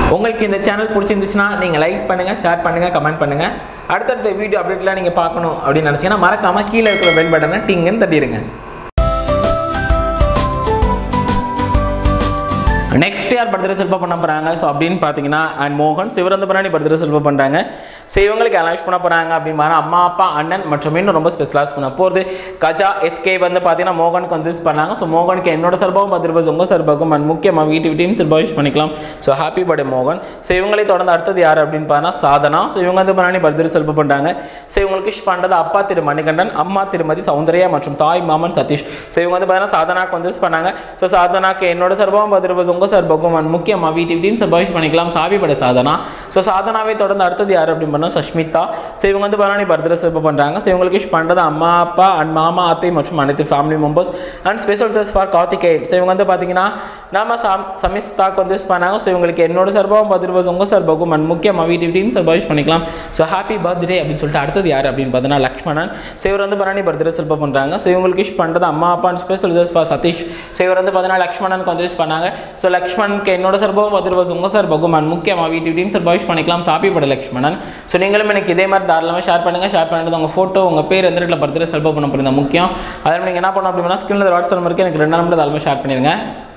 உங்களுக்கு இந்த சேனல் பிடிச்சிருந்துச்சுன்னா நீங்கள் லைக் பண்ணுங்கள் ஷேர் பண்ணுங்கள் கமெண்ட் பண்ணுங்கள் அடுத்தடுத்த வீடியோ அப்டேட்லாம் நீங்கள் பார்க்கணும் அப்படின்னு நினச்சிங்கன்னா மறக்காமல் கீழே இருக்கிற பெல் பட்டனை டிங்குன்னு தட்டிடுங்க நெக்ஸ்ட் யார் பர்த்டே செல்ஃபா பண்ண போகிறாங்க ஸோ அப்படின்னு பார்த்தீங்கன்னா அண்ட் மோகன் சிவரந்தபுராணி பர்த்டே செல்ஃபா பண்ணுறாங்க ஸோ இவங்களுக்கு அனௌன்ஸ் பண்ண போகிறாங்க அப்படின்னு பார்த்தா அம்மா அப்பா அண்ணன் மற்றும் இன்னும் ரொம்ப ஸ்பெஷலாக பண்ண போகிறது கஜா எஸ்கே வந்து பார்த்தீங்கன்னா மோகனுக்கு வந்து wish பண்ணாங்க ஸோ மோகனுக்கு என்னோட சார்பாகவும் பத்து ரூபாய் உங்கள் சார்பாகவும் அண்ட் முக்கியமாக வீட்டு வீட்டையும் சார்பாக விஷ் பண்ணிக்கலாம் ஸோ ஹாப்பி பர்த்டே மோகன் ஸோ இவங்களை தொடர்ந்து அடுத்தது யார் அப்படின்னு பார்த்தா சாதனா ஸோ இவங்க வந்து பண்ணி பர்த்டே செல்ஃபா பண்ணுறாங்க ஸோ இவங்களுக்கு விஷ் பண்ணுறது அப்பா திரு மணிகண்டன் அம்மா திருமதி சௌந்தர்யா மற்றும் தாய் மாமன் சதீஷ் ஸோ இவங்க வந்து பார்த்தீங்கன்னா சாதனாக்கு வந்து wish பண்ணாங்க ஸோ சாதனாக்கு என்னோட சார்பாகவும் பத்து ரூபாய் உங்கள் சார்பாகவும் அண்ட் முக்கியமாக வீட்டு வீட்டையும் சார்பாக விஷ் பண்ணிக்கலாம் சாபி பட சாதனா ஸோ சாதனாவை தொடர்ந்து அடுத்தது யார் அப்படின்னு பண்ணால் சஷ்மிதா ஸோ இவங்க வந்து பரணி பர்த்டே செல்ஃபா பண்ணுறாங்க ஸோ இவங்களுக்கு விஷ் பண்ணுறது அம்மா அப்பா அண்ட் மாமா அத்தை மற்றும் அனைத்து family members and special cheers for Karthikeyan so இவங்க வந்து பார்த்தீங்கன்னா நம்ம சம் சமிஸ்தாக்கு வந்து wish பண்ணாங்க ஸோ இவங்களுக்கு என்னோட சார்பாகவும் பத்து ரூபாய் உங்கள் சார்பாகவும் அண்ட் முக்கியமாக வீட்டு வீட்டையும் சார்பாக விஷ் பண்ணிக்கலாம் ஸோ ஹாப்பி பர்த்டே அப்படின்னு சொல்லிட்டு அடுத்தது யார் அப்படின்னு பார்த்தீங்கன்னா லக்ஷ்மணன் ஸோ இவர் வந்து பரணி பர்த்டே செல்ஃபா பண்ணுறாங்க ஸோ இவங்களுக்கு விஷ் பண்ணுறது அம்மா அப்பா and special cheers for Sathish so இவர் வந்து பார்த்தீங்கன்னா லக்ஷ்மணனுக்கு வந்து விஷ் பண்ணாங்க ஸோ லக்ஷ்மணுக்கு என்னோட சார்பாகவும் பத்து ரூபாய் உங்கள் சார்பாகவும் அண்ட் முக்கியமாக வீட்டு வீட்டையும் சார்பாக விஷ் பண்ணிக்கலாம் சாப்பி பட லக்ஷ்மணன் ஸோ நீங்களும் எனக்கு இதே மாதிரி தாராளமாக ஷேர் பண்ணுங்கள் ஷேர் பண்ணிட்டு உங்கள் ஃபோட்டோ உங்கள் பேர் எந்த இடத்துல பர்த்டே செல்ஃபா பண்ண போகிறீங்க முக்கியம் அதில் நீங்கள் என்ன பண்ணணும் அப்படின்னா ஸ்கிரீனில் வாட்ஸ்அப் நம்பருக்கு எனக்கு ரெண்டு நம்பர் தாராளமாக ஷேர் பண்ணிடுங்க